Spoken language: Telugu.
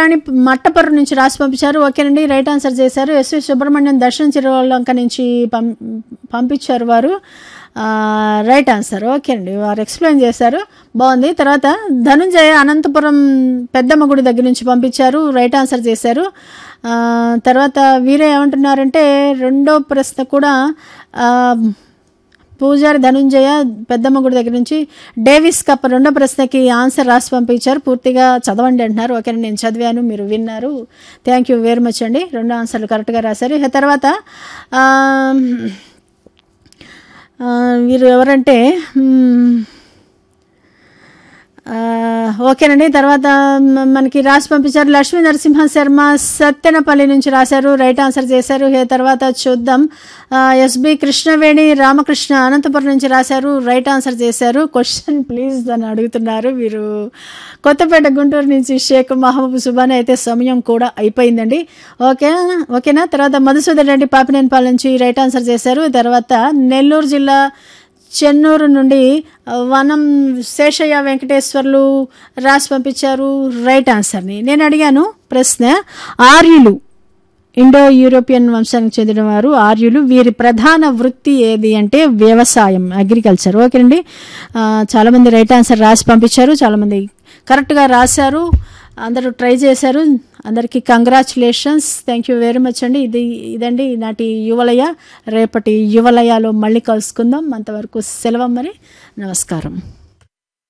శోభారాణి మట్టపర్రు నుంచి రాసి పంపించారు ఓకేనండి రైట్ ఆన్సర్ చేశారు ఎస్వి సుబ్రహ్మణ్యం దర్శన్ చిరువల్లంక నుంచి పం పంపించారు వారు ఆ, రైట్ ఆన్సర్ ఓకే అండి వారు ఎక్స్ప్లెయిన్ చేశారు బాగుంది తర్వాత ధనుంజయ అనంతపురం పెద్దమ్మ గుడి దగ్గర నుంచి పంపించారు రైట్ ఆన్సర్ చేశారు ఆ, తర్వాత వీరే ఏమంటున్నారంటే రెండో ప్రశ్న కూడా ఆ, పూజారి ధనుంజయ పెద్దమ్మ గుడి దగ్గర నుంచి డేవిస్ కప్ రెండో ప్రశ్నకి ఆన్సర్ రాసి పంపించారు పూర్తిగా చదవండి అంటున్నారు ఓకే నేను చదివాను మీరు విన్నారు థ్యాంక్ యూ వెరీ మచ్ అండి రెండు ఆన్సర్లు కరెక్ట్గా రాశారు ఇక తర్వాత ఆ, ఆ, వీరు ఎవరంటే మ్, ఆ, ఓకేనండి తర్వాత మ- మనకి రాసి పంపించారు లక్ష్మీ నరసింహ శర్మ సత్తెనపల్లి నుంచి రాశారు రైట్ ఆన్సర్ చేశారు ఏ తర్వాత చూద్దాం ఆ, ఎస్బి కృష్ణవేణి రామకృష్ణ అనంతపురం నుంచి రాశారు రైట్ ఆన్సర్ చేశారు క్వశ్చన్ ప్లీజ్ అని అడుగుతున్నారు వీరు కొత్తపేట గుంటూరు నుంచి షేక్ మహబూబ్ సుబాని అయితే సమయం కూడా అయిపోయిందండి ఓకే ఓకేనా తర్వాత మధుసూదన్ రెడ్డి పాపినేనిపాల నుంచి రైట్ ఆన్సర్ చేశారు తర్వాత నెల్లూరు జిల్లా చెన్నూరు నుండి ఆ, వనం శేషయ్య వెంకటేశ్వర్లు రాసి పంపించారు రైట్ ఆన్సర్ని నేను అడిగాను ప్రశ్న ఆర్యులు ఇండో యూరోపియన్ వంశానికి చెందిన వారు ఆర్యులు వీరి ప్రధాన వృత్తి ఏది అంటే వ్యవసాయం అగ్రికల్చర్ ఓకేనండి ఆ, చాలామంది రైట్ ఆన్సర్ రాసి పంపించారు చాలామంది కరెక్ట్గా రాశారు అందరూ ట్రై చేశారు అందరికీ congratulations thank you very much అండి ఇది ఇదండి ఈనాటి యువలయ రేపటి యువలయాలో మళ్ళీ కలుసుకుందాం అంతవరకు సెలవు మరి నమస్కారం